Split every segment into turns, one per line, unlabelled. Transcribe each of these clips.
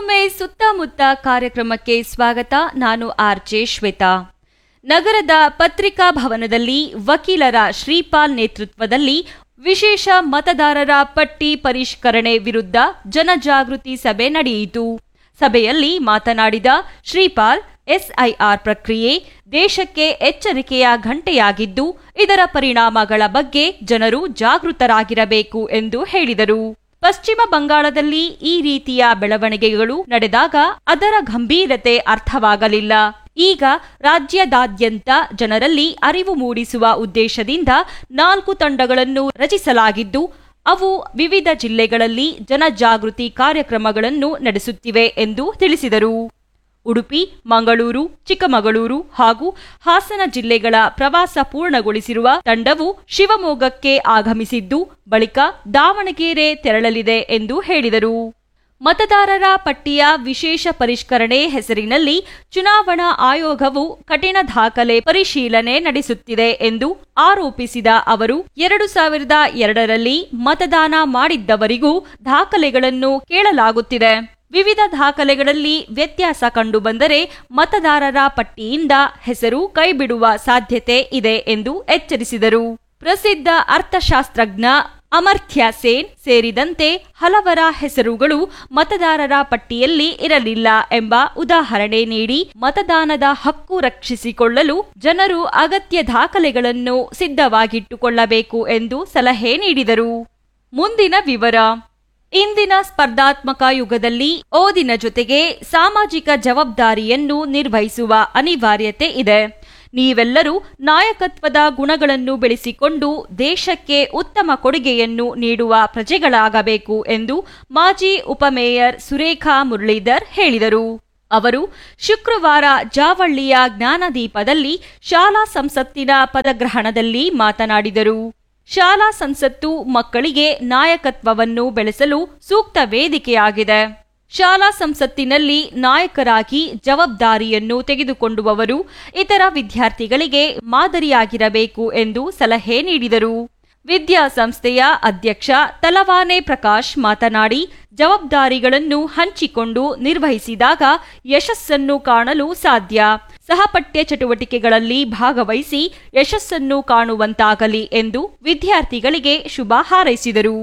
ಮತ್ತೊಮ್ಮೆ ಸುತ್ತಮುತ್ತ ಕಾರ್ಯಕ್ರಮಕ್ಕೆ ಸ್ವಾಗತ ನಾನು ಆರ್ಜೆ ಶ್ವೇತಾ ನಗರದ ಪತ್ರಿಕಾ ಭವನದಲ್ಲಿ ವಕೀಲರ ಶ್ರೀಪಾಲ್ ನೇತೃತ್ವದಲ್ಲಿ ವಿಶೇಷ ಮತದಾರರ ಪಟ್ಟಿ ಪರಿಷ್ಕರಣೆ ವಿರುದ್ಧ ಜನಜಾಗೃತಿ ಸಭೆ ನಡೆಯಿತು ಸಭೆಯಲ್ಲಿ ಮಾತನಾಡಿದ ಶ್ರೀಪಾಲ್ ಎಸ್ಐಆರ್ ಪ್ರಕ್ರಿಯೆ ದೇಶಕ್ಕೆ ಎಚ್ಚರಿಕೆಯ ಗಂಟೆಯಾಗಿದ್ದು ಇದರ ಪರಿಣಾಮಗಳ ಬಗ್ಗೆ ಜನರು ಜಾಗೃತರಾಗಿರಬೇಕು ಎಂದು ಹೇಳಿದರು ಪಶ್ಚಿಮ ಬಂಗಾಳದಲ್ಲಿ ಈ ರೀತಿಯ ಬೆಳವಣಿಗೆಗಳು ನಡೆದಾಗ ಅದರ ಗಂಭೀರತೆ ಅರ್ಥವಾಗಲಿಲ್ಲ ಈಗ ರಾಜ್ಯದಾದ್ಯಂತ ಜನರಲ್ಲಿ ಅರಿವು ಮೂಡಿಸುವ ಉದ್ದೇಶದಿಂದ ನಾಲ್ಕು ತಂಡಗಳನ್ನು ರಚಿಸಲಾಗಿದ್ದು ಅವು ವಿವಿಧ ಜಿಲ್ಲೆಗಳಲ್ಲಿ ಜನಜಾಗೃತಿ ಕಾರ್ಯಕ್ರಮಗಳನ್ನು ನಡೆಸುತ್ತಿವೆ ಎಂದು ತಿಳಿಸಿದರು ಉಡುಪಿ ಮಂಗಳೂರು ಚಿಕ್ಕಮಗಳೂರು ಹಾಗೂ ಹಾಸನ ಜಿಲ್ಲೆಗಳ ಪ್ರವಾಸ ಪೂರ್ಣಗೊಳಿಸಿರುವ ತಂಡವು ಶಿವಮೊಗ್ಗಕ್ಕೆ ಆಗಮಿಸಿದ್ದು ಬಳಿಕ ದಾವಣಗೆರೆ ತೆರಳಲಿದೆ ಎಂದು ಹೇಳಿದರು ಮತದಾರರ ಪಟ್ಟಿಯ ವಿಶೇಷ ಪರಿಷ್ಕರಣೆ ಹೆಸರಿನಲ್ಲಿ ಚುನಾವಣಾ ಆಯೋಗವು ಕಠಿಣ ದಾಖಲೆ ಪರಿಶೀಲನೆ ನಡೆಸುತ್ತಿದೆ ಎಂದು ಆರೋಪಿಸಿದ ಅವರು ಎರಡು ಸಾವಿರದ ಎರಡರಲ್ಲಿ ಮತದಾನ ಮಾಡಿದ್ದವರಿಗೂ ದಾಖಲೆಗಳನ್ನು ಕೇಳಲಾಗುತ್ತಿದೆ ವಿವಿಧ ದಾಖಲೆಗಳಲ್ಲಿ ವ್ಯತ್ಯಾಸ ಕಂಡುಬಂದರೆ ಮತದಾರರ ಪಟ್ಟಿಯಿಂದ ಹೆಸರು ಕೈಬಿಡುವ ಸಾಧ್ಯತೆ ಇದೆ ಎಂದು ಎಚ್ಚರಿಸಿದರು ಪ್ರಸಿದ್ಧ ಅರ್ಥಶಾಸ್ತ್ರಜ್ಞ ಅಮರ್ಥ್ಯ ಸೇನ್ ಸೇರಿದಂತೆ ಹಲವರ ಹೆಸರುಗಳು ಮತದಾರರ ಪಟ್ಟಿಯಲ್ಲಿ ಇರಲಿಲ್ಲ ಎಂಬ ಉದಾಹರಣೆ ನೀಡಿ ಮತದಾನದ ಹಕ್ಕು ರಕ್ಷಿಸಿಕೊಳ್ಳಲು ಜನರು ಅಗತ್ಯ ದಾಖಲೆಗಳನ್ನು ಸಿದ್ಧವಾಗಿಟ್ಟುಕೊಳ್ಳಬೇಕು ಎಂದು ಸಲಹೆ ನೀಡಿದರು ಮುಂದಿನ ವಿವರ ಇಂದಿನ ಸ್ಪರ್ಧಾತ್ಮಕ ಯುಗದಲ್ಲಿ ಓದಿನ ಜೊತೆಗೆ ಸಾಮಾಜಿಕ ಜವಾಬ್ದಾರಿಯನ್ನು ನಿರ್ವಹಿಸುವ ಅನಿವಾರ್ಯತೆ ಇದೆ ನೀವೆಲ್ಲರೂ ನಾಯಕತ್ವದ ಗುಣಗಳನ್ನು ಬೆಳೆಸಿಕೊಂಡು ದೇಶಕ್ಕೆ ಉತ್ತಮ ಕೊಡುಗೆಯನ್ನು ನೀಡುವ ಪ್ರಜೆಗಳಾಗಬೇಕು ಎಂದು ಮಾಜಿ ಉಪಮೇಯರ್ ಸುರೇಖಾ ಮುರಳೀಧರ್ ಹೇಳಿದರು ಅವರು ಶುಕ್ರವಾರ ಜಾವಳ್ಳಿಯ ಜ್ಞಾನದೀಪದಲ್ಲಿ ಶಾಲಾ ಸಂಸತ್ತಿನ ಪದಗ್ರಹಣದಲ್ಲಿ ಮಾತನಾಡಿದರು ಶಾಲಾ ಸಂಸತ್ತು ಮಕ್ಕಳಿಗೆ ನಾಯಕತ್ವವನ್ನು ಬೆಳೆಸಲು ಸೂಕ್ತ ವೇದಿಕೆಯಾಗಿದೆ ಶಾಲಾ ಸಂಸತ್ತಿನಲ್ಲಿ ನಾಯಕರಾಗಿ ಜವಾಬ್ದಾರಿಯನ್ನು ತೆಗೆದುಕೊಂಡುವವರು ಇತರ ವಿದ್ಯಾರ್ಥಿಗಳಿಗೆ ಮಾದರಿಯಾಗಿರಬೇಕು ಎಂದು ಸಲಹೆ ನೀಡಿದರು ವಿದ್ಯಾಸಂಸ್ಥೆಯ ಅಧ್ಯಕ್ಷ ತಲವಾನೆ ಪ್ರಕಾಶ್ ಮಾತನಾಡಿ ಜವಾಬ್ದಾರಿಗಳನ್ನು ಹಂಚಿಕೊಂಡು ನಿರ್ವಹಿಸಿದಾಗ ಯಶಸ್ಸನ್ನು ಕಾಣಲು ಸಾಧ್ಯ ಸಹಪಠ್ಯ ಚಟುವಟಿಕೆಗಳಲ್ಲಿ ಭಾಗವಹಿಸಿ ಯಶಸ್ಸನ್ನು ಕಾಣುವಂತಾಗಲಿ ಎಂದು ವಿದ್ಯಾರ್ಥಿಗಳಿಗೆ ಶುಭ ಹಾರೈಸಿದರು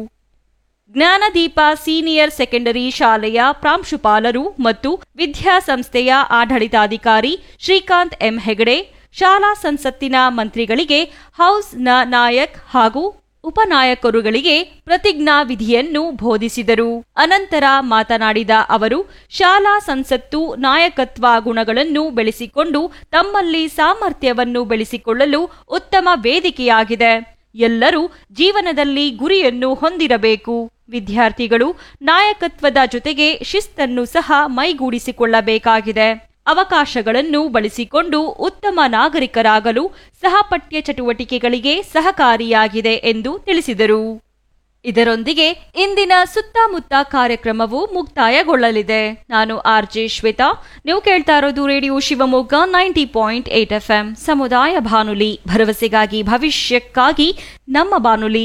ಜ್ಞಾನದೀಪ ಸೀನಿಯರ್ ಸೆಕೆಂಡರಿ ಶಾಲೆಯ ಪ್ರಾಂಶುಪಾಲರು ಮತ್ತು ವಿದ್ಯಾಸಂಸ್ಥೆಯ ಆಡಳಿತಾಧಿಕಾರಿ ಶ್ರೀಕಾಂತ್ ಎಂ ಹೆಗಡೆ ಶಾಲಾ ಸಂಸತ್ತಿನ ಮಂತ್ರಿಗಳಿಗೆ ಹೌಸ್ನ ನಾಯಕ್ ಹಾಗೂ ಉಪನಾಯಕರುಗಳಿಗೆ ಪ್ರತಿಜ್ಞಾ ವಿಧಿಯನ್ನು ಬೋಧಿಸಿದರು ಅನಂತರ ಮಾತನಾಡಿದ ಅವರು ಶಾಲಾ ಸಂಸತ್ತು ನಾಯಕತ್ವ ಗುಣಗಳನ್ನು ಬೆಳೆಸಿಕೊಂಡು ತಮ್ಮಲ್ಲಿ ಸಾಮರ್ಥ್ಯವನ್ನು ಬೆಳೆಸಿಕೊಳ್ಳಲು ಉತ್ತಮ ವೇದಿಕೆಯಾಗಿದೆ ಎಲ್ಲರೂ ಜೀವನದಲ್ಲಿ ಗುರಿಯನ್ನು ಹೊಂದಿರಬೇಕು ವಿದ್ಯಾರ್ಥಿಗಳು ನಾಯಕತ್ವದ ಜೊತೆಗೆ ಶಿಸ್ತನ್ನು ಸಹ ಮೈಗೂಡಿಸಿಕೊಳ್ಳಬೇಕಾಗಿದೆ ಅವಕಾಶಗಳನ್ನು ಬಳಸಿಕೊಂಡು ಉತ್ತಮ ನಾಗರಿಕರಾಗಲು ಸಹಪಠ್ಯ ಚಟುವಟಿಕೆಗಳಿಗೆ ಸಹಕಾರಿಯಾಗಿದೆ ಎಂದು ತಿಳಿಸಿದರು ಇದರೊಂದಿಗೆ ಇಂದಿನ ಸುತ್ತಮುತ್ತ ಕಾರ್ಯಕ್ರಮವು ಮುಕ್ತಾಯಗೊಳ್ಳಲಿದೆ ನಾನು ಆರ್ ಜೆ ಶ್ವೇತಾ ನೀವು ಕೇಳ್ತಾ ಇರೋದು radio Shivamogga ninety point eight F M ಸಮುದಾಯ ಬಾನುಲಿ ಭರವಸೆಗಾಗಿ ಭವಿಷ್ಯಕ್ಕಾಗಿ ನಮ್ಮ ಬಾನುಲಿ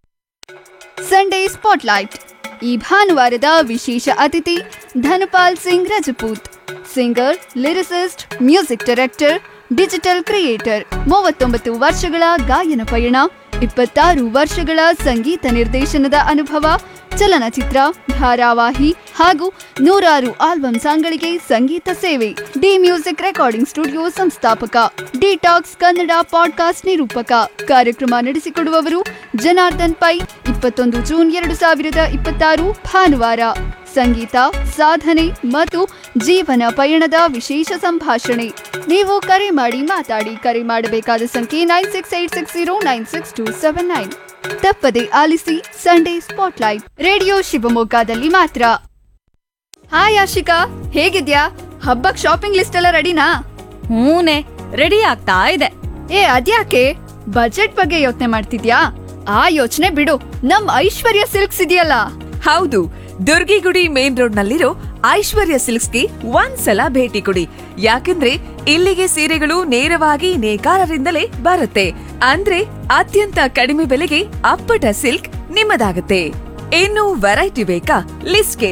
ಸಂಡೇ ಸ್ಪಾಟ್ಲೈಟ್ ಈ ಭಾನುವಾರದ ವಿಶೇಷ ಅತಿಥಿ Dhanpal Singh Rajput singer lyricist music director digital creator ಮೂವತ್ತೊಂಬತ್ತು ವರ್ಷಗಳ ಗಾಯನ ಪಯಣ ಇಪ್ಪತ್ತಾರು ವರ್ಷಗಳ ಸಂಗೀತ ನಿರ್ದೇಶನದ ಅನುಭವ ಚಲನಚಿತ್ರ ಧಾರಾವಾಹಿ ಹಾಗೂ ನೂರಾರು ಆಲ್ಬಮ್ ಸಾಂಗ್ಗಳಿಗೆ ಸಂಗೀತ ಸೇವೆ ಡಿ ಮ್ಯೂಸಿಕ್ ರೆಕಾರ್ಡಿಂಗ್ ಸ್ಟುಡಿಯೋ ಸಂಸ್ಥಾಪಕ ಡಿಟಾಕ್ಸ್ ಕನ್ನಡ ಪಾಡ್ಕಾಸ್ಟ್ ನಿರೂಪಕ ಕಾರ್ಯಕ್ರಮ ನಡೆಸಿಕೊಡುವವರು ಜನಾರ್ದನ್ ಪೈ ಇಪ್ಪತ್ತೊಂದು ಜೂನ್ ಎರಡು ಸಾವಿರದ ಇಪ್ಪತ್ತಾರು ಭಾನುವಾರ ಸಂಗೀತ ಸಾಧನೆ ಮತ್ತು ಜೀವನ ಪಯಣದ ವಿಶೇಷ ಸಂಭಾಷಣೆ ನೀವು ಕರೆ ಮಾಡಿ ಮಾತಾಡಿ ಕರೆ ಮಾಡಬೇಕಾದ ಸಂಖ್ಯೆ nine six eight six zero nine six two seven nine ತಪ್ಪದೆ ಆಲಿಸಿ ಸಂಡೇ ಸ್ಪಾಟ್ಲೈಟ್ ರೇಡಿಯೋ ಶಿವಮೊಗ್ಗದಲ್ಲಿ ಮಾತ್ರ ಹಾಯ್ ಆಶಿಕಾ ಹೇಗಿದ್ಯಾ ಹಬ್ಬಕ್ ಶಾಪಿಂಗ್ ಲಿಸ್ಟ್ ಎಲ್ಲ ರೆಡಿನಾ
ಹೂನೆ ರೆಡಿ ಆಗ್ತಾ ಇದೆ
ಏ ಅದ್ಯಾಕೆ ಬಜೆಟ್ ಬಗ್ಗೆ ಯೋಚನೆ ಮಾಡ್ತಿದ್ಯಾ ಆ ಯೋಚನೆ ಬಿಡು ನಮ್ ಐಶ್ವರ್ಯ ಸಿಲ್ಕ್ಸ್ ಇದೆಯಲ್ಲ
ಹೌದು ದುರ್ಗಿಗುಡಿ ಮೇನ್ ರೋಡ್ ನಲ್ಲಿರೋ ಐಶ್ವರ್ಯ ಸಿಲ್ಕ್ಸ್ಗೆ ಒಂದ್ಸಲ ಭೇಟಿ ಕೊಡಿ ಯಾಕಂದ್ರೆ ಇಲ್ಲಿಗೆ ಸೀರೆಗಳು ನೇರವಾಗಿ ನೇಕಾರರಿಂದಲೇ ಬರುತ್ತೆ ಅಂದ್ರೆ ಅತ್ಯಂತ ಕಡಿಮೆ ಬೆಲೆಗೆ ಅಪ್ಪಟ ಸಿಲ್ಕ್ ನಿಮ್ಮದಾಗುತ್ತೆ ಇನ್ನು ವೆರೈಟಿ ಬೇಕಾ ಲಿಸ್ಟ್ ಕೇಳಿ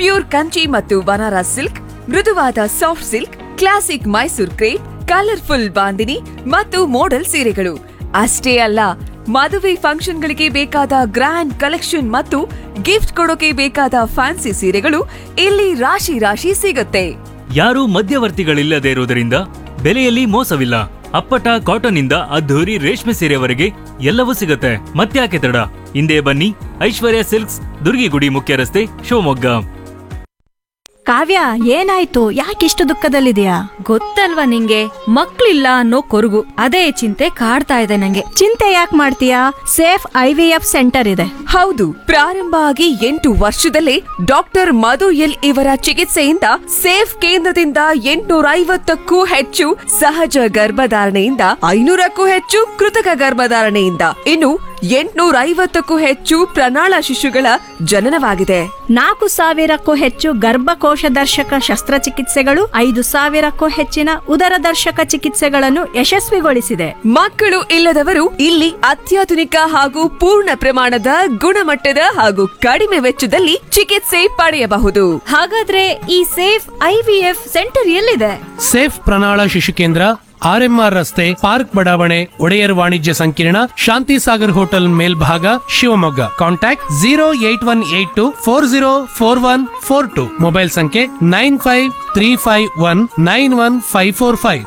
ಪ್ಯೂರ್ ಕಂಚಿ ಮತ್ತು ಬನಾರಸ್ ಸಿಲ್ಕ್ ಮೃದುವಾದ soft silk classic Mysore crepe colourful bandhani ಮತ್ತು ಮೋಡಲ್ ಸೀರೆಗಳು ಅಷ್ಟೇ ಅಲ್ಲ ಮದುವೆ ಫಂಕ್ಷನ್ಗಳಿಗೆ ಬೇಕಾದ ಗ್ರ್ಯಾಂಡ್ ಕಲೆಕ್ಷನ್ ಮತ್ತು ಗಿಫ್ಟ್ ಕೊಡೋಕೆ ಬೇಕಾದ ಫ್ಯಾನ್ಸಿ ಸೀರೆಗಳು ಇಲ್ಲಿ ರಾಶಿ ರಾಶಿ ಸಿಗುತ್ತೆ
ಯಾರೂ ಮಧ್ಯವರ್ತಿಗಳಿಲ್ಲದೆ ಇರುವುದರಿಂದ ಬೆಲೆಯಲ್ಲಿ ಮೋಸವಿಲ್ಲ ಅಪ್ಪಟ ಕಾಟನ್ ಇಂದ ಅದ್ಧೂರಿ ರೇಷ್ಮೆ ಸೀರೆವರೆಗೆ ಎಲ್ಲವೂ ಸಿಗುತ್ತೆ ಮತ್ತ್ಯಾಕೆ ತಡ ಹಿಂದೆ ಬನ್ನಿ ಐಶ್ವರ್ಯ ಸಿಲ್ಕ್ಸ್ ದುರ್ಗಿಗುಡಿ ಮುಖ್ಯ ರಸ್ತೆ ಶಿವಮೊಗ್ಗ
ಕಾವ್ಯ ಏನಾಯ್ತು ಯಾಕಿಷ್ಟು ದುಃಖದಲ್ಲಿದೆಯಾ
ಗೊತ್ತಲ್ವಾ ನಿಂಗೆ ಮಕ್ಳಿಲ್ಲ ಅನ್ನೋ ಕೊರಗು ಅದೇ ಚಿಂತೆ ಕಾಡ್ತಾ ಇದೆ ನಂಗೆ
ಚಿಂತೆ ಯಾಕೆ ಮಾಡ್ತೀಯಾ safe I V F centre ಇದೆ
ಹೌದು ಪ್ರಾರಂಭ ಆಗಿ ಎಂಟು ವರ್ಷದಲ್ಲೇ ಡಾಕ್ಟರ್ ಮಧು ಎಲ್ ಇವರ ಚಿಕಿತ್ಸೆಯಿಂದ ಸೇಫ್ ಕೇಂದ್ರದಿಂದ ಎಂಟುನೂರ ಐವತ್ತಕ್ಕೂ ಹೆಚ್ಚು ಸಹಜ ಗರ್ಭಧಾರಣೆಯಿಂದ ಐನೂರಕ್ಕೂ ಹೆಚ್ಚು ಕೃತಕ ಗರ್ಭಧಾರಣೆಯಿಂದ ಇನ್ನು ಎಂಟುನೂರ ಐವತ್ತಕ್ಕೂ ಹೆಚ್ಚು ಪ್ರಣಾಳ ಶಿಶುಗಳ ಜನನವಾಗಿದೆ
ನಾಲ್ಕು ಸಾವಿರಕ್ಕೂ ಹೆಚ್ಚು ಗರ್ಭಕೋಶ ದರ್ಶಕ ಶಸ್ತ್ರಚಿಕಿತ್ಸೆಗಳು ಐದು ಸಾವಿರಕ್ಕೂ ಹೆಚ್ಚಿನ ಉದರ ದರ್ಶಕ ಚಿಕಿತ್ಸೆಗಳನ್ನು ಯಶಸ್ವಿಗೊಳಿಸಿದೆ
ಮಕ್ಕಳು ಇಲ್ಲದವರು ಇಲ್ಲಿ ಅತ್ಯಾಧುನಿಕ ಹಾಗೂ ಪೂರ್ಣ ಪ್ರಮಾಣದ ಗುಣಮಟ್ಟದ ಹಾಗೂ ಕಡಿಮೆ ವೆಚ್ಚದಲ್ಲಿ ಚಿಕಿತ್ಸೆ ಪಡೆಯಬಹುದು
ಹಾಗಾದ್ರೆ ಈ ಸೇಫ್ ಐವಿಎಫ್ ಸೆಂಟರ್ ಎಲ್ಲಿದೆ
ಸೇಫ್ ಪ್ರಣಾಳ ಶಿಶು ಕೇಂದ್ರ ಆರ್ಎಂಆರ್ ರಸ್ತೆ ಪಾರ್ಕ್ ಬಡಾವಣೆ ಒಡೆಯರ್ ವಾಣಿಜ್ಯ ಸಂಕೀರ್ಣ ಶಾಂತಿ ಸಾಗರ್ ಹೋಟೆಲ್ ಮೇಲ್ಭಾಗ Shivamogga contact zero eight one eight two four zero four one four two mobile ಸಂಖ್ಯೆ nine five three five one nine one five four five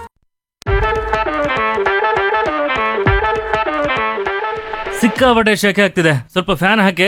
ಸಿಕ್ಕಾಪಟ್ಟೆ ಶೆಕೆ ಆಗ್ತಿದೆ ಸ್ವಲ್ಪ ಫ್ಯಾನ್ ಹಾಕಿ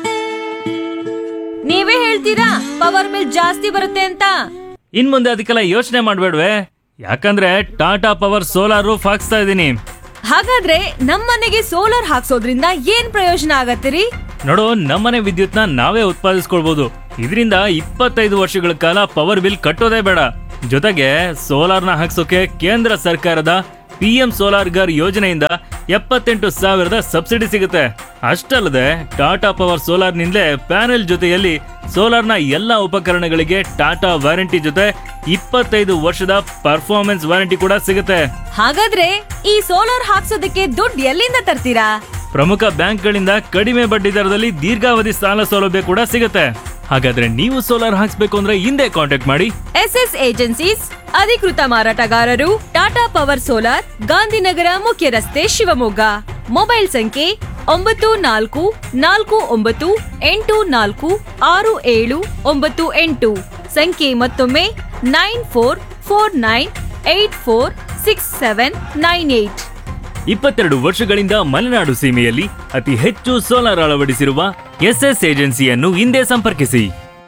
ನೀವೇ ಹೇಳ್ತೀರಾ ಪವರ್ ಬಿಲ್ ಜಾಸ್ತಿ ಬರುತ್ತೆ ಅಂತ
ಇನ್ ಮುಂದೆ ಅದಕ್ಕೆಲ್ಲ ಯೋಚನೆ ಮಾಡ್ಬೇಡ್ವೆ ಯಾಕಂದ್ರೆ ಟಾಟಾ ಪವರ್ ಸೋಲಾರ್ ರೂಫ್ ಹಾಕ್ಸ್ತಾ ಇದ್ದೀನಿ
ಹಾಗಾದ್ರೆ ನಮ್ಮನೆಗೆ ಸೋಲಾರ್ ಹಾಕ್ಸೋದ್ರಿಂದ ಏನ್ ಪ್ರಯೋಜನ ಆಗತ್ತಿರಿ
ನೋಡು ನಮ್ಮನೆ ವಿದ್ಯುತ್ನ ನಾವೇ ಉತ್ಪಾದಿಸ್ಕೊಳ್ಬಹುದು ಇದರಿಂದ ಇಪ್ಪತ್ತೈದು ವರ್ಷಗಳ ಕಾಲ ಪವರ್ ಬಿಲ್ ಕಟ್ಟೋದೇ ಬೇಡ ಜೊತೆಗೆ ಸೋಲಾರ್ನ ಹಾಕ್ಸೋಕೆ ಕೇಂದ್ರ ಸರ್ಕಾರದ ಪಿ ಎಂ ಸೋಲಾರ್ ಗರ್ ಯೋಜನೆಯಿಂದ ಎಪ್ಪತ್ತೆಂಟು ಸಾವಿರದ ಸಬ್ಸಿಡಿ ಸಿಗುತ್ತೆ ಅಷ್ಟಲ್ಲದೆ ಟಾಟಾ ಪವರ್ ಸೋಲಾರ್ನಿಂದಲೇ ಪ್ಯಾನೆಲ್ ಜೊತೆಯಲ್ಲಿ ಸೋಲಾರ್ನ ಎಲ್ಲ ಉಪಕರಣಗಳಿಗೆ ಟಾಟಾ ವಾರಂಟಿ ಜೊತೆ ಇಪ್ಪತ್ತೈದು ವರ್ಷದ ಪರ್ಫಾರ್ಮೆನ್ಸ್ ವಾರಂಟಿ ಕೂಡ ಸಿಗುತ್ತೆ
ಹಾಗಾದ್ರೆ ಈ ಸೋಲಾರ್ ಹಾಕ್ಸೋದಕ್ಕೆ ದುಡ್ಡು ಎಲ್ಲಿಂದ ತರ್ತೀರಾ
ಪ್ರಮುಖ ಬ್ಯಾಂಕ್ಗಳಿಂದ ಕಡಿಮೆ ಬಡ್ಡಿ ದರದಲ್ಲಿ ದೀರ್ಘಾವಧಿ ಸಾಲ ಸೌಲಭ್ಯ ಕೂಡ ಸಿಗುತ್ತೆ ಹಾಗಾದ್ರೆ ನೀವು ಸೋಲಾರ್ ಹಾಕ್ಸ್ಬೇಕು ಅಂದ್ರೆ ಹಿಂದೆ ಕಾಂಟ್ಯಾಕ್ಟ್ ಮಾಡಿ
ಎಸ್ ಎಸ್ ಏಜೆನ್ಸೀಸ್ ಅಧಿಕೃತ ಮಾರಾಟಗಾರರು ಟಾಟಾ ಪವರ್ ಸೋಲಾರ್ ಗಾಂಧಿನಗರ ಮುಖ್ಯ ರಸ್ತೆ ಶಿವಮೊಗ್ಗ ಮೊಬೈಲ್ ಸಂಖ್ಯೆ ಒಂಬತ್ತು ನಾಲ್ಕು ನಾಲ್ಕು ಒಂಬತ್ತು ಎಂಟು ನಾಲ್ಕು ಆರು ಏಳು ಒಂಬತ್ತು ಎಂಟು ಸಂಖ್ಯೆ ಮತ್ತೊಮ್ಮೆ nine four four nine eight four six seven nine eight
ಇಪ್ಪತ್ತೆರಡು ವರ್ಷಗಳಿಂದ ಮಲೆನಾಡು ಸೀಮೆಯಲ್ಲಿ ಅತಿ ಹೆಚ್ಚು ಸೋಲಾರ್ ಅಳವಡಿಸಿರುವ ಎಸ್ಎಸ್ ಏಜೆನ್ಸಿಯನ್ನು ಹಿಂದೆ ಸಂಪರ್ಕಿಸಿ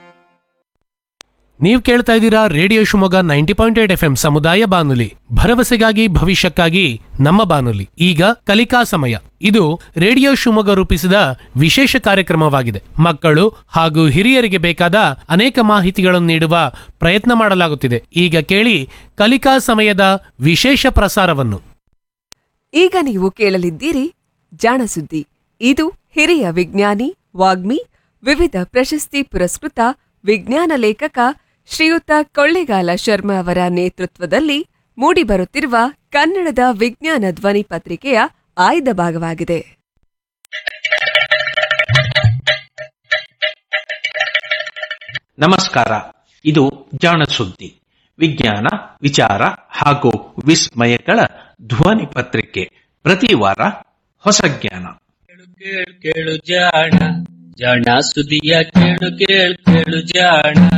ನೀವು ಕೇಳ್ತಾ ಇದ್ದೀರಾ radio Shivamogga ninety point eight F M ಸಮುದಾಯ ಬಾನುಲಿ ಭರವಸೆಗಾಗಿ ಭವಿಷ್ಯಕ್ಕಾಗಿ ನಮ್ಮ ಬಾನುಲಿ ಈಗ ಕಲಿಕಾ ಸಮಯ ಇದು ರೇಡಿಯೋ ಶಿವಮೊಗ್ಗ ರೂಪಿಸಿದ ವಿಶೇಷ ಕಾರ್ಯಕ್ರಮವಾಗಿದೆ ಮಕ್ಕಳು ಹಾಗೂ ಹಿರಿಯರಿಗೆ ಬೇಕಾದ ಅನೇಕ ಮಾಹಿತಿಗಳನ್ನು ನೀಡುವ ಪ್ರಯತ್ನ ಮಾಡಲಾಗುತ್ತಿದೆ ಈಗ ಕೇಳಿ ಕಲಿಕಾ ಸಮಯದ ವಿಶೇಷ ಪ್ರಸಾರವನ್ನು
ಈಗ ನೀವು ಕೇಳಲಿದ್ದೀರಿ ಜಾಣಸುದ್ದಿ ಇದು ಹಿರಿಯ ವಿಜ್ಞಾನಿ ವಾಗ್ಮಿ ವಿವಿಧ ಪ್ರಶಸ್ತಿ ಪುರಸ್ಕೃತ ವಿಜ್ಞಾನ ಲೇಖಕ ಶ್ರೀಯುತ ಕೊಳ್ಳೆಗಾಲ ಶರ್ಮಾ ಅವರ ನೇತೃತ್ವದಲ್ಲಿ ಮೂಡಿಬರುತ್ತಿರುವ ಕನ್ನಡದ ವಿಜ್ಞಾನ ಧ್ವನಿ ಪತ್ರಿಕೆಯ ಆಯ್ದ ಭಾಗವಾಗಿದೆ
ನಮಸ್ಕಾರ ಇದು ಜಾಣ ಸುದ್ದಿ ವಿಜ್ಞಾನ ವಿಚಾರ ಹಾಗೂ ವಿಸ್ಮಯಗಳ ಧ್ವನಿ ಪತ್ರಿಕೆ ಪ್ರತಿ ವಾರ ಹೊಸ ಜ್ಞಾನ
ಕೇಳು ಕೇಳು ಕೇಳು ಜಾಣ ಜಾಣ ಸುದಿಯ ಕೇಳು ಕೇಳು ಕೇಳು ಜಾಣ